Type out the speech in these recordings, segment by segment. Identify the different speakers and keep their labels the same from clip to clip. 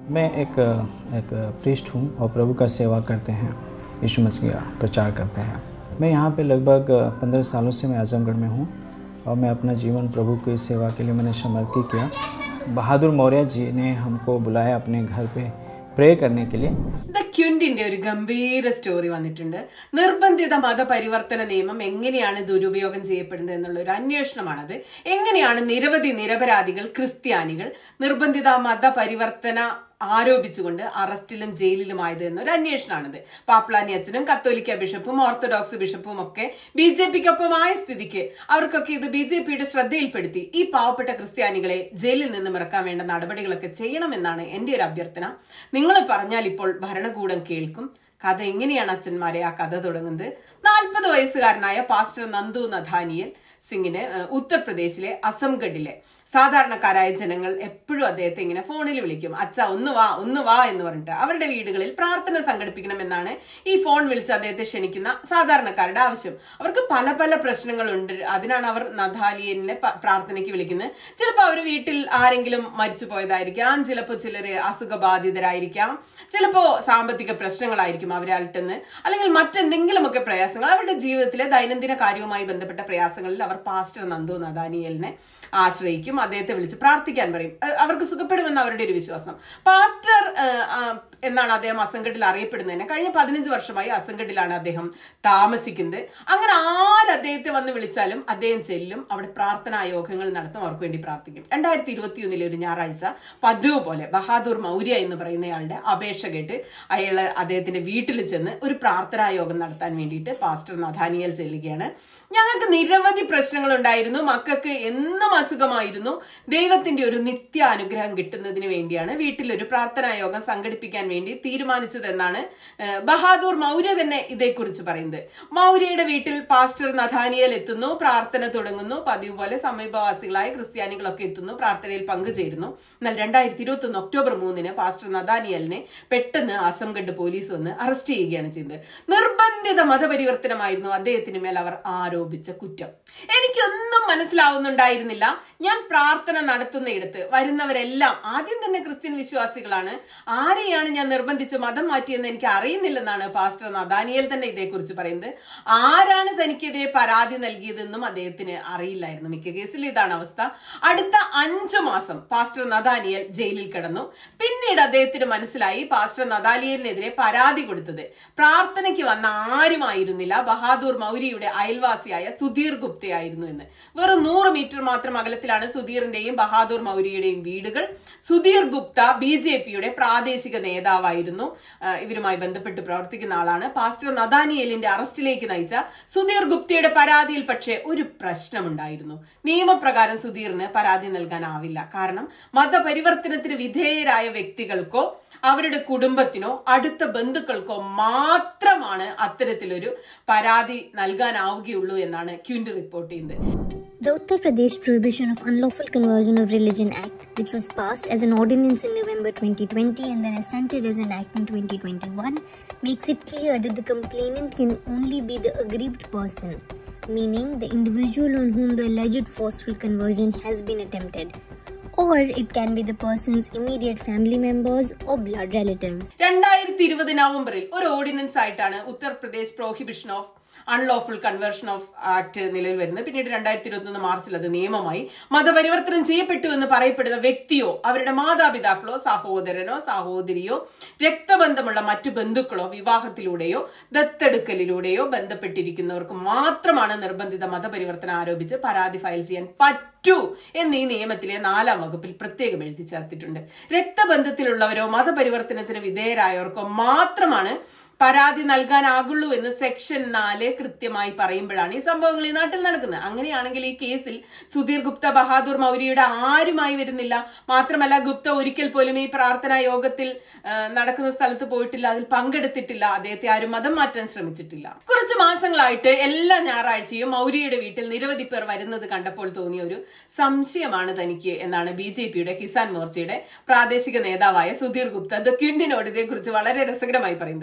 Speaker 1: मैं एक एक प्रिस्ट हूँ और प्रभु का सेवा करते हैं यीशु मसीह का प्रचार करते हैं मैं यहाँ पे लगभग पंद्रह सालों से मैं आजमगढ़ में हूँ और मैं अपना जीवन प्रभु की सेवा के लिए मैंने समर्पित किया बहादुर मौर्य जी ने हमको बुलाया अपने घर पे प्रे करने के लिए
Speaker 2: ദ ക്യുൻഡിന്റെ ഒരു ഗംഭീര സ്റ്റോറി വന്നിട്ടുണ്ട് നിർബന്ധിത മതപരിവർത്തന നിയമം എങ്ങനെയാണ് ദുരുപയോഗം ചെയ്യപ്പെടുന്നത് എന്നുള്ള ഒരു അന്വേഷണമാണത് എങ്ങനെയാണ് നിരവധി നിരപരാധികൾ ക്രിസ്ത്യാനികൾ നിർബന്ധിത മതപരിവർത്തന ആരോപിച്ചുകൊണ്ട് അറസ്റ്റിലും ജയിലിലുമായത് എന്നൊരു അന്വേഷണമാണിത് പാപ്ലാനി അച്ഛനും കത്തോലിക്ക ബിഷപ്പും ഓർത്തഡോക്സ് ബിഷപ്പും ഒക്കെ ബി ജെ പിക്കൊപ്പമായ സ്ഥിതിക്ക് അവർക്കൊക്കെ ഇത് ബി ജെ പിയുടെ ശ്രദ്ധയിൽപ്പെടുത്തി ഈ പാവപ്പെട്ട ക്രിസ്ത്യാനികളെ ജയിലിൽ നിന്നും ഇറക്കാൻ വേണ്ട നടപടികളൊക്കെ ചെയ്യണമെന്നാണ് എന്റെ ഒരു അഭ്യർത്ഥന നിങ്ങൾ പറഞ്ഞാൽ ഇപ്പോൾ ഭരണകൂടം കേൾക്കും കഥ എങ്ങനെയാണ് അച്ഛന്മാരെ ആ കഥ തുടങ്ങുന്നത് നാൽപ്പത് വയസ്സുകാരനായ പാസ്റ്റർ നന്ദു നഥാനിയൽ സിംഗിന് ഏഹ്, ഉത്തർപ്രദേശിലെ അസംഗഡിലെ സാധാരണക്കാരായ ജനങ്ങൾ എപ്പോഴും അദ്ദേഹത്തെ ഇങ്ങനെ ഫോണിൽ വിളിക്കും അച്ഛ ഒന്ന് വാ ഒന്ന് വാ എന്ന് പറഞ്ഞിട്ട് അവരുടെ വീടുകളിൽ പ്രാർത്ഥന സംഘടിപ്പിക്കണമെന്നാണ് ഈ ഫോൺ വിളിച്ച് അദ്ദേഹത്തെ ക്ഷണിക്കുന്ന സാധാരണക്കാരുടെ ആവശ്യം അവർക്ക് പല പല പ്രശ്നങ്ങളുണ്ട് അതിനാണ് അവർ നഥാലിയനെ പ- പ്രാർത്ഥനയ്ക്ക് വിളിക്കുന്നത് ചിലപ്പോൾ അവർ വീട്ടിൽ ആരെങ്കിലും മരിച്ചു പോയതായിരിക്കാം ചിലപ്പോൾ ചിലർ അസുഖബാധിതരായിരിക്കാം ചിലപ്പോൾ സാമ്പത്തിക പ്രശ്നങ്ങളായിരിക്കും അവരെ അലട്ടുന്നത് അല്ലെങ്കിൽ മറ്റെന്തെങ്കിലുമൊക്കെ പ്രയാസങ്ങൾ അവരുടെ ജീവിതത്തിലെ ദൈനംദിന കാര്യവുമായി ബന്ധപ്പെട്ട പ്രയാസങ്ങളിൽ അവർ പാസ്റ്റർ നന്ദു നദാനിയലിനെ ആശ്രയിക്കും അദ്ദേഹത്തെ വിളിച്ച് പ്രാർത്ഥിക്കാൻ പറയും അഹ് അവർക്ക് സുഖപ്പെടുമെന്ന് അവരുടെ ഒരു വിശ്വാസം പാസ്റ്റർ ഏഹ്, ആ, എന്നാണ് അദ്ദേഹം അസംഘട്ടിൽ അറിയപ്പെടുന്നതിന് കഴിഞ്ഞ പതിനഞ്ച് വർഷമായി അസംഘട്ടിലാണ് അദ്ദേഹം താമസിക്കുന്നത് അങ്ങനെ ആര് അദ്ദേഹത്തെ വന്ന് വിളിച്ചാലും അദ്ദേഹം ചെല്ലും അവിടെ പ്രാർത്ഥനാ യോഗങ്ങൾ നടത്തും അവർക്ക് വേണ്ടി പ്രാർത്ഥിക്കും രണ്ടായിരത്തി ഇരുപത്തിയൊന്നിലെ ഒരു ഞായറാഴ്ച പതിവ് പോലെ ബഹാദൂർ മൗര്യ എന്ന് പറയുന്നയാളുടെ അപേക്ഷ കേട്ട് അയാള് അദ്ദേഹത്തിന്റെ വീട്ടിൽ ചെന്ന് ഒരു പ്രാർത്ഥനാ യോഗം നടത്താൻ വേണ്ടിയിട്ട് പാസ്റ്റർ നഥാനിയൽ ചെല്ലുകയാണ് ഞങ്ങൾക്ക് നിരവധി പ്രശ്നങ്ങൾ ഉണ്ടായിരുന്നു മക്കൾക്ക് എന്നും അസുഖമായിരുന്നു ദൈവത്തിന്റെ ഒരു നിത്യ അനുഗ്രഹം കിട്ടുന്നതിന് വേണ്ടിയാണ് വീട്ടിൽ ഒരു പ്രാർത്ഥനാ യോഗം സംഘടിപ്പിക്കാൻ വേണ്ടി തീരുമാനിച്ചതെന്നാണ് ഏഹ്, ബഹാദൂർ മൗര്യ തന്നെ ഇതേക്കുറിച്ച് പറയുന്നത് മൗര്യയുടെ വീട്ടിൽ പാസ്റ്റർ നഥാനിയൽ എത്തുന്നു പ്രാർത്ഥന തുടങ്ങുന്നു പതിവ് പോലെ സമീപവാസികളായ ക്രിസ്ത്യാനികളൊക്കെ എത്തുന്നു പ്രാർത്ഥനയിൽ പങ്കുചേരുന്നു എന്നാൽ രണ്ടായിരത്തി ഇരുപത്തി ഒന്ന് ഒക്ടോബർ മൂന്നിന് പാസ്റ്റർ നദാനിയലിനെ പെട്ടെന്ന് അസംഗഡ് പോലീസ് വന്ന് അറസ്റ്റ് ചെയ്യുകയാണ് ചെയ്തത് നിർബന്ധിത മതപരിവർത്തനമായിരുന്നു അദ്ദേഹത്തിന് മേൽ അവർ ആരോപിച്ച കുറ്റം എനിക്കൊന്നും മനസ്സിലാവുന്നുണ്ടായിരുന്നില്ല ഞാൻ പ്രാർത്ഥന നടത്തുന്നയിടത്ത് വരുന്നവരെല്ലാം ആദ്യം തന്നെ ക്രിസ്ത്യൻ വിശ്വാസികളാണ് ആരെയാണ് ഞാൻ നിർബന്ധിച്ച് മതം മാറ്റിയെന്ന് എനിക്ക് അറിയുന്നില്ലെന്നാണ് പാസ്റ്റർ നദാനിയൽ തന്നെ ഇതേക്കുറിച്ച് പറയുന്നത് ആരാണ് തനിക്കെതിരെ പരാതി നൽകിയതെന്നും അദ്ദേഹത്തിന് അറിയില്ലായിരുന്നു മിക്ക കേസിൽ ഇതാണ് അവസ്ഥ അടുത്ത അഞ്ചു മാസം പാസ്റ്റർ നദാനിയൽ ജയിലിൽ കിടന്നു പിന്നീട് അദ്ദേഹത്തിന് മനസ്സിലായി പാസ്റ്റർ നദാലിയലിനെതിരെ പരാതി കൊടുത്തത് പ്രാർത്ഥനയ്ക്ക് വന്ന ആരുമായിരുന്നില്ല ബഹാദൂർ മൗര്യയുടെ അയൽവാസിയായ സുധീർ ഗുപ്തയായിരുന്നു എന്ന് വെറും നൂറ് മീറ്റർ മാത്രം അകലത്തിലാണ് സുധീറിന്റെയും ബഹാദൂർ മൗര്യയുടെയും വീടുകൾ സുധീർ ഗുപ്ത ബി ജെ പിയുടെ പ്രാദേശിക നേതാവായിരുന്നു ആ, ഇവരുമായി ബന്ധപ്പെട്ട് പ്രവർത്തിക്കുന്ന ആളാണ് പാസ്റ്റർ നദാനിയലിന്റെ അറസ്റ്റിലേക്ക് നയിച്ച സുധീർ ഗുപ്തയുടെ പരാതിയിൽ പക്ഷേ ഒരു പ്രശ്നമുണ്ടായിരുന്നു നിയമപ്രകാരം സുധീറിന് പരാതി നൽകാനാവില്ല കാരണം മതപരിവർത്തനത്തിന് വിധേയരായ വ്യക്തികൾക്കോ അവരുടെ കുടുംബത്തിനോ അടുത്ത ബന്ധുക്കൾക്കോ മാത്രമാണ് അത്തരത്തിലൊരു പരാതി നൽകാനാവുകയുള്ളൂ എന്നാണ് ക്വിന്റ് റിപ്പോർട്ട് ചെയ്യുന്നത്
Speaker 3: The Uttar Pradesh Prohibition of Unlawful Conversion of Religion Act, which was passed as an ordinance in November 2020 and then assented as an act in 2021, makes it clear that the complainant can only be the aggrieved person, meaning the individual on whom the alleged forceful conversion has been attempted. Or it can be the person's immediate family members or blood relatives.
Speaker 2: രണ്ടായിരത്തി ഇരുപത് നവംബറിൽ ഒരു ordinance ആയിട്ടാണ് Uttar Pradesh prohibition of unlawful conversion of act നിലവിൽ വരുന്നത് പിന്നീട് രണ്ടായിരത്തി ഇരുപത്തി ഒന്ന് മാർച്ചിൽ അത് നിയമമായി മതപരിവർത്തനം ചെയ്യപ്പെട്ടു എന്ന് പറയപ്പെടുന്ന വ്യക്തിയോ അവരുടെ മാതാപിതാക്കളോ സഹോദരനോ സഹോദരിയോ രക്തബന്ധമുള്ള മറ്റു ബന്ധുക്കളോ വിവാഹത്തിലൂടെയോ ദത്തെടുക്കലിലൂടെയോ ബന്ധപ്പെട്ടിരിക്കുന്നവർക്ക് മാത്രമാണ് നിർബന്ധിത മതപരിവർത്തനം ആരോപിച്ച് പരാതി ഫയൽ ചെയ്യാൻ പറ്റൂ എന്ന് ഈ നിയമത്തിലെ നാലാം വകുപ്പിൽ പ്രത്യേകം എഴുതി ചേർത്തിട്ടുണ്ട് രക്തബന്ധത്തിലുള്ളവരോ മതപരിവർത്തനത്തിന് വിധേയരായവർക്കോ മാത്രമാണ് പരാതി നൽകാനാകുള്ളൂ എന്ന് സെക്ഷൻ നാല് കൃത്യമായി പറയുമ്പോഴാണ് ഈ സംഭവങ്ങൾ ഈ നാട്ടിൽ നടക്കുന്നത് അങ്ങനെയാണെങ്കിൽ ഈ കേസിൽ സുധീർ ഗുപ്ത ബഹാദൂർ മൗര്യയുടെ ആരുമായി വരുന്നില്ല മാത്രമല്ല ഗുപ്ത ഒരിക്കൽ പോലും ഈ പ്രാർത്ഥനാ യോഗത്തിൽ ആ, നടക്കുന്ന സ്ഥലത്ത് പോയിട്ടില്ല അതിൽ പങ്കെടുത്തിട്ടില്ല അദ്ദേഹത്തെ ആരും മതം മാറ്റാൻ ശ്രമിച്ചിട്ടില്ല കുറച്ച് മാസങ്ങളായിട്ട് എല്ലാ ഞായറാഴ്ചയും മൗര്യയുടെ വീട്ടിൽ നിരവധി പേർ വരുന്നത് കണ്ടപ്പോൾ തോന്നിയ ഒരു സംശയമാണ് തനിക്ക് എന്നാണ് ബി ജെ പിയുടെ കിസാൻ മോർച്ചയുടെ പ്രാദേശിക നേതാവായ സുധീർ ഗുപ്ത ദ ക്വിന്റിനോട് ഇതേക്കുറിച്ച് വളരെ രസകരമായി പറയുന്നത്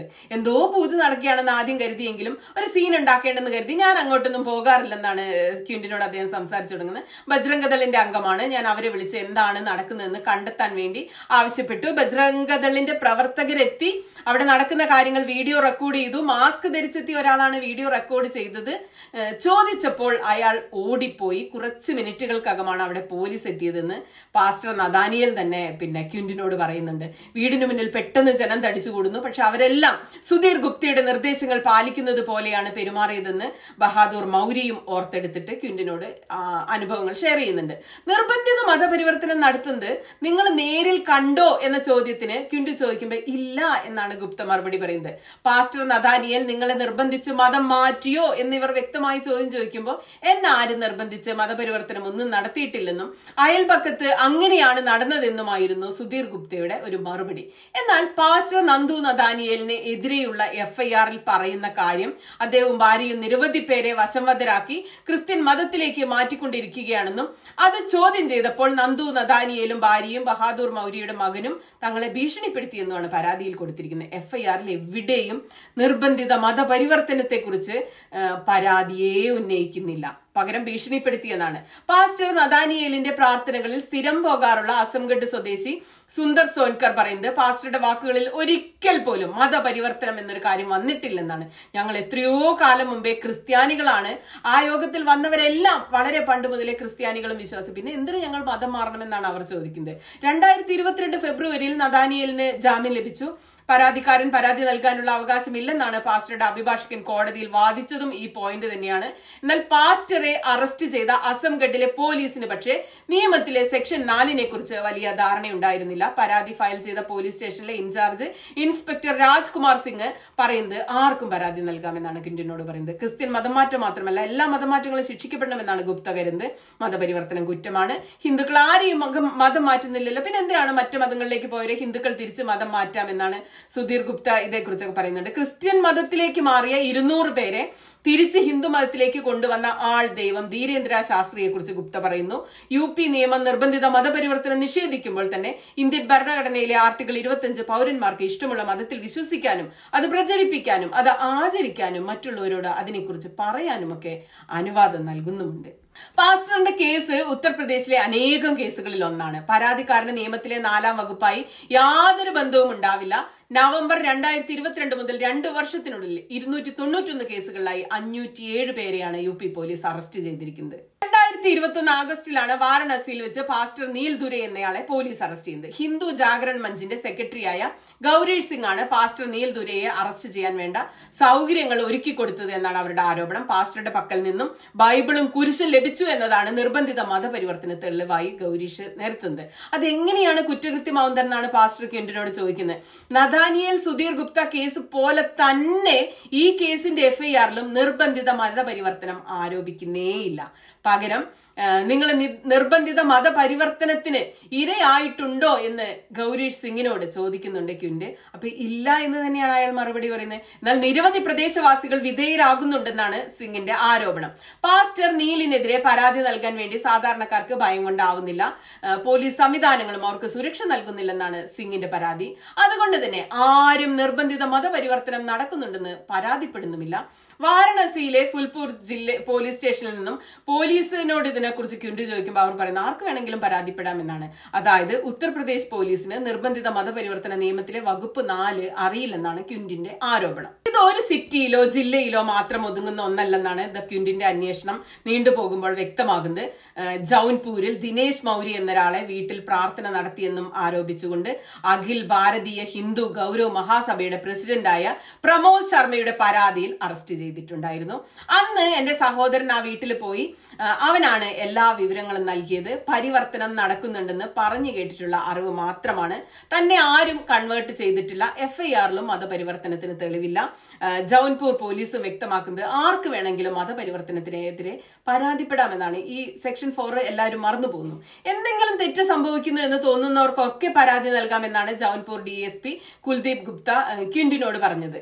Speaker 2: എന്തോ പൂജ നടക്കുകയാണെന്ന് ആദ്യം കരുതിയെങ്കിലും ഒരു സീൻ ഉണ്ടാക്കേണ്ടെന്ന് കരുതി ഞാൻ അങ്ങോട്ടൊന്നും പോകാറില്ലെന്നാണ് ക്യൂന്റിനോട് അദ്ദേഹം സംസാരിച്ചു തുടങ്ങുന്നത് ബജ്രംഗദളിന്റെ അംഗമാണ് ഞാൻ അവരെ വിളിച്ച് എന്താണ് നടക്കുന്നതെന്ന് കണ്ടെത്താൻ വേണ്ടി ആവശ്യപ്പെട്ടു ബജ്രംഗദളിന്റെ പ്രവർത്തകരെത്തി അവിടെ നടക്കുന്ന കാര്യങ്ങൾ വീഡിയോ റെക്കോർഡ് ചെയ്തു മാസ്ക് ധരിച്ചെത്തിയ ഒരാളാണ് വീഡിയോ റെക്കോർഡ് ചെയ്തത് ഏഹ് ചോദിച്ചപ്പോൾ അയാൾ ഓടിപ്പോയി കുറച്ച് മിനിറ്റുകൾക്കകമാണ് അവിടെ പോലീസ് എത്തിയതെന്ന് പാസ്റ്റർ നദാനിയൽ തന്നെ പിന്നെ ക്യുന്റിനോട് പറയുന്നുണ്ട് വീടിന് മുന്നിൽ പെട്ടെന്ന് ജനം തടിച്ചുകൂടുന്നു പക്ഷെ അവരെല്ലാം സുധീർ ഗുപ്തയുടെ നിർദ്ദേശങ്ങൾ പാലിക്കുന്നത് പോലെയാണ് പെരുമാറിയതെന്ന് ബഹാദൂർ മൗര്യയും ഓർത്തെടുത്തിട്ട് ക്യുന്റിനോട് ആ, അനുഭവങ്ങൾ ഷെയർ ചെയ്യുന്നുണ്ട് നിർബന്ധിത മതപരിവർത്തനം നടത്തുന്നത് നിങ്ങൾ നേരിൽ കണ്ടോ എന്ന ചോദ്യത്തിന് ക്യുന്റ് ചോദിക്കുമ്പോൾ ഇല്ല എന്നാണ് ഗുപ്ത മറുപടി പറയുന്നത് പാസ്റ്റർ നദാനിയൽ നിങ്ങളെ നിർബന്ധിച്ച് മതം മാറ്റിയോ എന്നിവർ വ്യക്തമായി ചോദ്യം ചോദിക്കുമ്പോൾ എന്നെ ആരും നിർബന്ധിച്ച് മതപരിവർത്തനം ഒന്നും നടത്തിയിട്ടില്ലെന്നും അയൽപക്കത്ത് അങ്ങനെയാണ് നടന്നതെന്നുമായിരുന്നു സുധീർ ഗുപ്തയുടെ ഒരു മറുപടി എന്നാൽ പാസ്റ്റർ നന്ദു നദാനിയലിന് എതിരെയുള്ള എഫ്ഐആറിൽ പറയുന്ന കാര്യം അദ്ദേഹവും ഭാര്യയും നിരവധി പേരെ വശംവദരാക്കി ക്രിസ്ത്യൻ മതത്തിലേക്ക് മാറ്റിക്കൊണ്ടിരിക്കുകയാണെന്നും അത് ചോദ്യം ചെയ്തപ്പോൾ നന്ദു നദാനിയലും ഭാര്യയും ബഹാദൂർ മൗര്യയുടെ മകനും തങ്ങളെ ഭീഷണിപ്പെടുത്തിയെന്നുമാണ് പരാതിയിൽ കൊടുത്തിരിക്കുന്നത് എഫ്ഐആറിൽ എവിടെയും നിർബന്ധിത മതപരിവർത്തനത്തെക്കുറിച്ച് ആ, പരാതിയേ ഉന്നയിക്കുന്നില്ല പകരം ഭീഷണിപ്പെടുത്തിയെന്നാണ് പാസ്റ്റർ നദാനിയേലിന്റെ പ്രാർത്ഥനകളിൽ സ്ഥിരം പോകാറുള്ള അസംഗഡ് സ്വദേശി സുന്ദർ സോൻകർ പറയുന്നത് പാസ്റ്ററുടെ വാക്കുകളിൽ ഒരിക്കൽ പോലും മതപരിവർത്തനം എന്നൊരു കാര്യം വന്നിട്ടില്ലെന്നാണ് ഞങ്ങൾ എത്രയോ കാലം മുമ്പേ ക്രിസ്ത്യാനികളാണ് ആ യോഗത്തിൽ വന്നവരെല്ലാം വളരെ പണ്ട് മുതലേ ക്രിസ്ത്യാനികളും വിശ്വാസി പിന്നെ എന്തിനു ഞങ്ങൾ മതം മാറണമെന്നാണ് അവർ ചോദിക്കുന്നത് രണ്ടായിരത്തി ഇരുപത്തിരണ്ട് ഫെബ്രുവരിയിൽ നദാനിയലിന് ജാമ്യം ലഭിച്ചു പരാതിക്കാരൻ പരാതി നൽകാനുള്ള അവകാശമില്ലെന്നാണ് പാസ്റ്ററുടെ അഭിഭാഷകൻ കോടതിയിൽ വാദിച്ചതും ഈ പോയിന്റ് തന്നെയാണ് എന്നാൽ പാസ്റ്ററെ അറസ്റ്റ് ചെയ്ത അസംഗഡിലെ പോലീസിന് പക്ഷേ നിയമത്തിലെ സെക്ഷൻ നാലിനെ കുറിച്ച് വലിയ ധാരണയുണ്ടായിരുന്നില്ല പരാതി ഫയൽ ചെയ്ത പോലീസ് സ്റ്റേഷനിലെ ഇൻചാർജ് ഇൻസ്പെക്ടർ രാജ്കുമാർ സിംഗ് പറയുന്നത് ആർക്കും പരാതി നൽകാമെന്നാണ് കിൻഡിനോട് പറയുന്നത് ക്രിസ്ത്യൻ മതമാറ്റം മാത്രമല്ല എല്ലാ മതമാറ്റങ്ങളും ശിക്ഷിക്കപ്പെടണമെന്നാണ് ഗുപ്ത കരുതുന്നത് മതപരിവർത്തനം കുറ്റമാണ് ഹിന്ദുക്കൾ ആരെയും മകം- മതം മാറ്റുന്നില്ലല്ലോ പിന്നെ എന്തിനാണ് മറ്റു മതങ്ങളിലേക്ക് പോയവരെ ഹിന്ദുക്കൾ തിരിച്ച് മതം മാറ്റാമെന്നാണ് സുധീർ ഗുപ്ത ഇതേക്കുറിച്ചൊക്കെ പറയുന്നുണ്ട് ക്രിസ്ത്യൻ മതത്തിലേക്ക് മാറിയ ഇരുന്നൂറ് പേരെ തിരിച്ച് ഹിന്ദു മതത്തിലേക്ക് കൊണ്ടുവന്ന ആൾ ദൈവം ധീരേന്ദ്ര ശാസ്ത്രിയെ കുറിച്ച് ഗുപ്ത പറയുന്നു യു പി നിയമം നിർബന്ധിത മതപരിവർത്തനം നിഷേധിക്കുമ്പോൾ തന്നെ ഇന്ത്യൻ ഭരണഘടനയിലെ ആർട്ടിക്കിൾ ഇരുപത്തിയഞ്ച് പൗരന്മാർക്ക് ഇഷ്ടമുള്ള മതത്തിൽ വിശ്വസിക്കാനും അത് പ്രചരിപ്പിക്കാനും അത് ആചരിക്കാനും മറ്റുള്ളവരോട് അതിനെക്കുറിച്ച് പറയാനുമൊക്കെ അനുവാദം നൽകുന്നുമുണ്ട് പാസ്റ്ററിന്റെ കേസ് ഉത്തർപ്രദേശിലെ അനേകം കേസുകളിൽ ഒന്നാണ് പരാതിക്കാരന് നിയമത്തിലെ നാലാം വകുപ്പായി യാതൊരു ബന്ധവും ഉണ്ടാവില്ല നവംബർ രണ്ടായിരത്തി ഇരുപത്തിരണ്ട് മുതൽ രണ്ട് വർഷത്തിനുള്ളിൽ ഇരുന്നൂറ്റി തൊണ്ണൂറ്റൊന്ന് കേസുകളിലായി അഞ്ഞൂറ്റിയേഴ് പേരെയാണ് യു പി പോലീസ് അറസ്റ്റ് ചെയ്തിരിക്കുന്നത് രണ്ടായിരത്തി ഇരുപത്തി ഒന്ന് ആഗസ്റ്റിലാണ് വാരണസിയിൽ വെച്ച് പാസ്റ്റർ നീൽ ദുരെ എന്നയാളെ പോലീസ് അറസ്റ്റ് ചെയ്യുന്നത് ഹിന്ദു ജാഗരൺ മഞ്ചിന്റെ സെക്രട്ടറിയായ ഗൗരീഷ് സിംഗ് ആണ് പാസ്റ്റർ നീൽ ദുരയെ അറസ്റ്റ് ചെയ്യാൻ വേണ്ട സൗകര്യങ്ങൾ ഒരുക്കി കൊടുത്തത് എന്നാണ് അവരുടെ ആരോപണം പാസ്റ്ററുടെ പക്കൽ നിന്നും ബൈബിളും കുരിശും ലഭിച്ചു എന്നതാണ് നിർബന്ധിത മതപരിവർത്തന തെളിവായി ഗൗരീഷ് നിരത്തുന്നത് അതെങ്ങനെയാണ് കുറ്റകൃത്യമാവുന്നതെന്നാണ് പാസ്റ്റർ കെന്റിനോട് ചോദിക്കുന്നത് നദാനിയൽ സുധീർ ഗുപ്ത കേസ് പോലെ തന്നെ ഈ കേസിന്റെ എഫ്ഐആറിലും നിർബന്ധിത മതപരിവർത്തനം ആരോപിക്കുന്നേയില്ല പകരം നിങ്ങൾ നിർബന്ധിത മതപരിവർത്തനത്തിന് ഇരയായിട്ടുണ്ടോ എന്ന് ഗൗരീഷ് സിംഗിനോട് ചോദിക്കുന്നുണ്ട് ക്യുണ്ട് അപ്പൊ ഇല്ല എന്ന് തന്നെയാണ് അയാൾ മറുപടി പറയുന്നത് എന്നാൽ നിരവധി പ്രദേശവാസികൾ വിധേയരാകുന്നുണ്ടെന്നാണ് സിംഗിന്റെ ആരോപണം പാസ്റ്റർ നീലിനെതിരെ പരാതി നൽകാൻ വേണ്ടി സാധാരണക്കാർക്ക് ഭയം കൊണ്ടാവുന്നില്ല ആ, പോലീസ് സംവിധാനങ്ങളും അവർക്ക് സുരക്ഷ നൽകുന്നില്ലെന്നാണ് സിംഗിന്റെ പരാതി അതുകൊണ്ട് തന്നെ ആരും നിർബന്ധിത മതപരിവർത്തനം നടക്കുന്നുണ്ടെന്ന് പരാതിപ്പെടുന്നുമില്ല വാരണസിയിലെ ഫുൽപൂർ ജില്ല പോലീസ് സ്റ്റേഷനിൽ നിന്നും പോലീസിനോട് ഇതിനെക്കുറിച്ച് ക്യുണ്ട് ചോദിക്കുമ്പോൾ അവർ പറയുന്നത് ആർക്ക് വേണമെങ്കിലും പരാതിപ്പെടാമെന്നാണ് അതായത് ഉത്തർപ്രദേശ് പോലീസിന് നിർബന്ധിത മതപരിവർത്തന നിയമത്തിലെ വകുപ്പ് നാല് അറിയില്ലെന്നാണ് ക്യുണ്ടിന്റെ ആരോപണം ഇത് ഒരു സിറ്റിയിലോ ജില്ലയിലോ മാത്രം ഒതുങ്ങുന്ന ഒന്നല്ലെന്നാണ് ദ ക്യുണ്ടിന്റെ അന്വേഷണം നീണ്ടുപോകുമ്പോൾ വ്യക്തമാകുന്നത് ഏഹ് ജൗൻപൂരിൽ ദിനേശ് മൗര്യ എന്നൊരാളെ വീട്ടിൽ പ്രാർത്ഥന നടത്തിയെന്നും ആരോപിച്ചുകൊണ്ട് അഖിൽ ഭാരതീയ ഹിന്ദു ഗൗരവ് മഹാസഭയുടെ പ്രസിഡന്റായ പ്രമോദ് ശർമ്മയുടെ പരാതിയിൽ അറസ്റ്റ് ചെയ്തിട്ടുണ്ടായിരുന്നു അന്ന് എന്റെ സഹോദരൻ ആ വീട്ടിൽ പോയി ആ, അവനാണ് എല്ലാ വിവരങ്ങളും നൽകിയത് പരിവർത്തനം നടക്കുന്നുണ്ടെന്ന് പറഞ്ഞു കേട്ടിട്ടുള്ള അറിവ് മാത്രമാണ് തന്നെ ആരും കൺവേർട്ട് ചെയ്തിട്ടില്ല എഫ്ഐആറിലും മതപരിവർത്തനത്തിന് തെളിവില്ല ആ, ജൗൻപൂർ പോലീസും വ്യക്തമാക്കുന്നത് ആർക്ക് വേണമെങ്കിലും മതപരിവർത്തനത്തിനെതിരെ പരാതിപ്പെടാമെന്നാണ് ഈ സെക്ഷൻ ഫോർ എല്ലാവരും മറന്നു പോകുന്നു എന്തെങ്കിലും തെറ്റ് സംഭവിക്കുന്നു എന്ന് തോന്നുന്നവർക്കൊക്കെ പരാതി നൽകാമെന്നാണ് Jaunpur D S P Kuldeep Gupta ആ, ക്വിന്റിനോട് പറഞ്ഞത്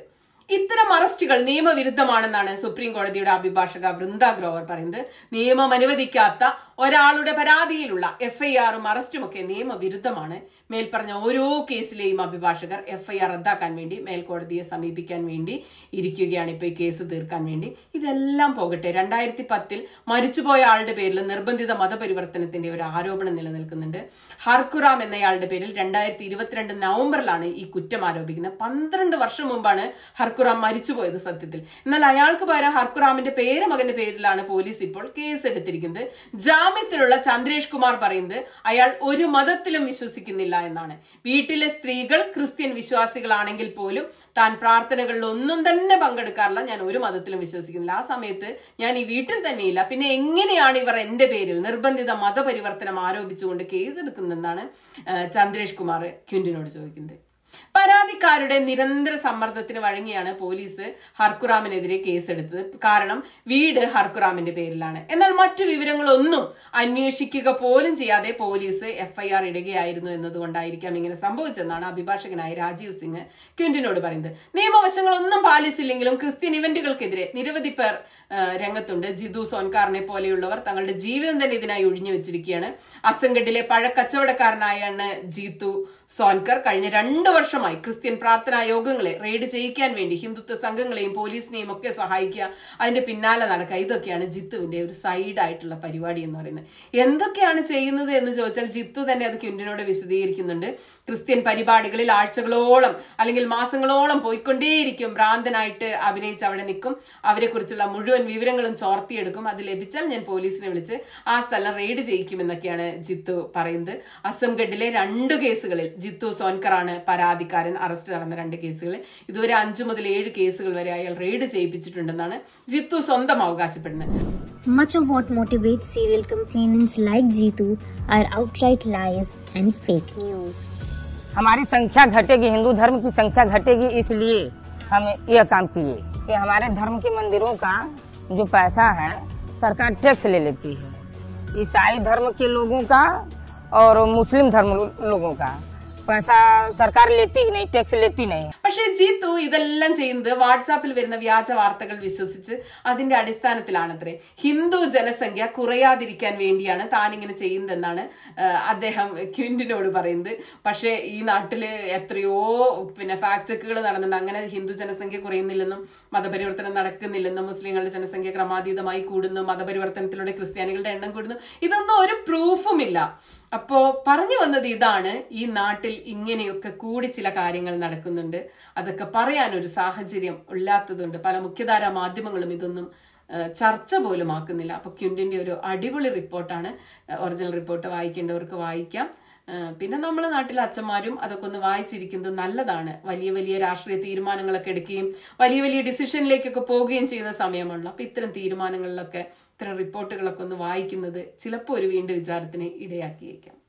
Speaker 2: ഇത്തരം അറസ്റ്റുകൾ നിയമവിരുദ്ധമാണെന്നാണ് സുപ്രീം കോടതിയുടെ അഭിഭാഷക വൃന്ദ ഗ്രോവർ പറയുന്നത് നിയമം അനുവദിക്കാത്ത ഒരാളുടെ പരാതിയിലുള്ള എഫ്ഐആറും അറസ്റ്റും ഒക്കെ നിയമവിരുദ്ധമാണ് മേൽപ്പറഞ്ഞ ഓരോ കേസിലെയും അഭിഭാഷകർ എഫ്ഐആർ റദ്ദാക്കാൻ വേണ്ടി മേൽക്കോടതിയെ സമീപിക്കാൻ വേണ്ടി ഇരിക്കുകയാണ് ഇപ്പോൾ ഈ കേസ് തീർക്കാൻ വേണ്ടി ഇതെല്ലാം പോകട്ടെ രണ്ടായിരത്തി പത്തിൽ മരിച്ചുപോയ ആളുടെ പേരിൽ നിർബന്ധിത മതപരിവർത്തനത്തിന്റെ ഒരു ആരോപണം നിലനിൽക്കുന്നുണ്ട് ഹർക്കുറാം എന്നയാളുടെ പേരിൽ രണ്ടായിരത്തി ഇരുപത്തിരണ്ട് നവംബറിലാണ് ഈ കുറ്റം ആരോപിക്കുന്നത് പന്ത്രണ്ട് വർഷം മുമ്പാണ് ഹർക്കുറാം മരിച്ചുപോയത് സത്യത്തിൽ എന്നാൽ അയാൾക്ക് പകരം ഹർക്കുറാമിന്റെ പേര് മകന്റെ പേരിലാണ് പോലീസ് ഇപ്പോൾ കേസ് എടുത്തിരിക്കുന്നത് ജാമ്യത്തിലുള്ള ചന്ദ്രേഷ് കുമാർ പറയുന്നത് അയാൾ ഒരു മതത്തിലും വിശ്വസിക്കുന്നില്ല എന്നാണ് വീട്ടിലെ സ്ത്രീകൾ ക്രിസ്ത്യൻ വിശ്വാസികളാണെങ്കിൽ പോലും താൻ പ്രാർത്ഥനകളിൽ ഒന്നും തന്നെ പങ്കെടുക്കാറില്ല ഞാൻ ഒരു മതത്തിലും വിശ്വസിക്കുന്നില്ല ആ സമയത്ത് ഞാൻ ഈ വീട്ടിൽ തന്നെയില്ല പിന്നെ എങ്ങനെയാണ് ഇവർ എന്റെ പേരിൽ നിർബന്ധിത മതപരിവർത്തനം ആരോപിച്ചുകൊണ്ട് കേസ് എടുക്കുന്നതെന്നാണ് ആ, ചന്ദ്രേഷ് കുമാർ ക്വിന്റിനോട് ചോദിക്കുന്നത് പരാതിക്കാരുടെ നിരന്തര സമ്മർദ്ദത്തിന് വഴങ്ങിയാണ് പോലീസ് ഹർക്കുറാമിനെതിരെ കേസെടുത്തത് കാരണം വീട് ഹർക്കുറാമിന്റെ പേരിലാണ് എന്നാൽ മറ്റു വിവരങ്ങളൊന്നും അന്വേഷിക്കുക പോലും ചെയ്യാതെ പോലീസ് എഫ്ഐആർ ഇടുകയായിരുന്നു എന്നതുകൊണ്ടായിരിക്കാം ഇങ്ങനെ സംഭവിച്ചെന്നാണ് അഭിഭാഷകനായ രാജീവ് സിംഗ് ക്വിന്റിനോട് പറയുന്നത് നിയമവശങ്ങളൊന്നും പാലിച്ചില്ലെങ്കിലും ക്രിസ്ത്യൻ ഇവന്റുകൾക്കെതിരെ നിരവധി പേർ ആ, രംഗത്തുണ്ട് ജിതു സോൻകാറിനെ പോലെയുള്ളവർ തങ്ങളുടെ ജീവിതം തന്നെ ഇതിനായി ഒഴിഞ്ഞു വെച്ചിരിക്കുകയാണ് അസംഗഡിലെ പഴക്കച്ചവടക്കാരനായാണ് ജീതു സോൻകർ കഴിഞ്ഞ രണ്ടു വർഷമായി ക്രിസ്ത്യൻ പ്രാർത്ഥനാ യോഗങ്ങളെ റെയ്ഡ് ചെയ്യിക്കാൻ വേണ്ടി ഹിന്ദുത്വ സംഘങ്ങളെയും പോലീസിനെയും ഒക്കെ സഹായിക്കുക അതിന്റെ പിന്നാലെ നടക്കുക ഇതൊക്കെയാണ് ജിത്തുവിന്റെ ഒരു സൈഡ് ആയിട്ടുള്ള പരിപാടി എന്ന് പറയുന്നത് എന്തൊക്കെയാണ് ചെയ്യുന്നത് എന്ന് ചോദിച്ചാൽ ജിത്തു തന്നെ അത് ക്യുന്റിനോട് വിശദീകരിക്കുന്നുണ്ട് ക്രിസ്ത്യൻ പരിപാടികളിൽ ആഴ്ചകളോളം അല്ലെങ്കിൽ മാസങ്ങളോളം പോയിക്കൊണ്ടേയിരിക്കും ഭ്രാന്തനായിട്ട് അഭിനയിച്ച് അവിടെ നിൽക്കും അവരെ കുറിച്ചുള്ള മുഴുവൻ വിവരങ്ങളും ചോർത്തിയെടുക്കും അത് ലഭിച്ചാൽ ഞാൻ പോലീസിനെ വിളിച്ച് ആ സ്ഥലം റെയ്ഡ് ചെയ്യിക്കുമെന്നൊക്കെയാണ് ജിത്തു പറയുന്നത് അസംഗഡിലെ രണ്ട് കേസുകളിൽ ജിത്തു സോൻകറാണ് പരാതിക്കാരൻ അറസ്റ്റ് നടന്ന രണ്ട് കേസുകൾ ഇതുവരെ അഞ്ചു മുതൽ ഏഴ് കേസുകൾ വരെ അയാൾ റെയ്ഡ് ചെയ്യിപ്പിച്ചിട്ടുണ്ടെന്നാണ് ജിത്തു സ്വന്തം അവകാശപ്പെടുന്നത്
Speaker 3: Much of what motivates serial complainants like Jeetu are outright lies and fake news.
Speaker 4: हमारी संख्या घटेगी हिंदू धर्म की संख्या घटेगी इसलिए हम यह काम किए कि हमारे धर्म के मंदिरों का जो पैसा है सरकार टैक्स ले लेती है ईसाई धर्म के लोगों का और मुस्लिम धर्म लोगों का पैसा सरकार लेती ही नहीं टैक्स लेती नहीं है
Speaker 2: പക്ഷേ ജീത്തു ഇതെല്ലാം ചെയ്യുന്നത് വാട്സാപ്പിൽ വരുന്ന വ്യാജ വാർത്തകൾ വിശ്വസിച്ച് അതിന്റെ അടിസ്ഥാനത്തിലാണത്രേ ഹിന്ദു ജനസംഖ്യ കുറയാതിരിക്കാൻ വേണ്ടിയാണ് താൻ ഇങ്ങനെ ചെയ്യുന്നതെന്നാണ് ആ, അദ്ദേഹം ക്വിന്റിനോട് പറയുന്നത് പക്ഷേ ഈ നാട്ടില് എത്രയോ പിന്നെ ഫാക്ട് ചെക്കുകൾ നടന്നുണ്ട് അങ്ങനെ ഹിന്ദു ജനസംഖ്യ കുറയുന്നില്ലെന്നും മതപരിവർത്തനം നടക്കുന്നില്ലെന്നും മുസ്ലിങ്ങളുടെ ജനസംഖ്യ ക്രമാതീതമായി കൂടുന്നു മതപരിവർത്തനത്തിലൂടെ ക്രിസ്ത്യാനികളുടെ എണ്ണം കൂടുന്നു ഇതൊന്നും ഒരു പ്രൂഫുമില്ല അപ്പോ പറഞ്ഞു വന്നത് ഇതാണ് ഈ നാട്ടിൽ ഇങ്ങനെയൊക്കെ കൂടി ചില കാര്യങ്ങൾ നടക്കുന്നുണ്ട് അതൊക്കെ പറയാൻ ഒരു സാഹചര്യം ഇല്ലാത്തതുണ്ട് പല മുഖ്യധാരാ മാധ്യമങ്ങളും ഇതൊന്നും ആ, ചർച്ച പോലും ആക്കുന്നില്ല അപ്പൊ ക്യുണ്ടിന്റെ ഒരു അടിപൊളി റിപ്പോർട്ടാണ് ഒറിജിനൽ റിപ്പോർട്ട് വായിക്കേണ്ടവർക്ക് വായിക്കാം ആ, പിന്നെ നമ്മളെ നാട്ടിലെ അച്ഛന്മാരും അതൊക്കെ ഒന്ന് വായിച്ചിരിക്കുന്നത് നല്ലതാണ് വലിയ വലിയ രാഷ്ട്രീയ തീരുമാനങ്ങളൊക്കെ എടുക്കുകയും വലിയ വലിയ ഡിസിഷനിലേക്കൊക്കെ പോവുകയും ചെയ്യുന്ന സമയമാണല്ലോ അപ്പൊ ഇത്തരം തീരുമാനങ്ങളിലൊക്കെ ഇത്തരം റിപ്പോർട്ടുകളൊക്കെ ഒന്ന് വായിക്കുന്നത് ചിലപ്പോൾ ഒരു വീണ്ടും വിചാരത്തിന് ഇടയാക്കിയേക്കാം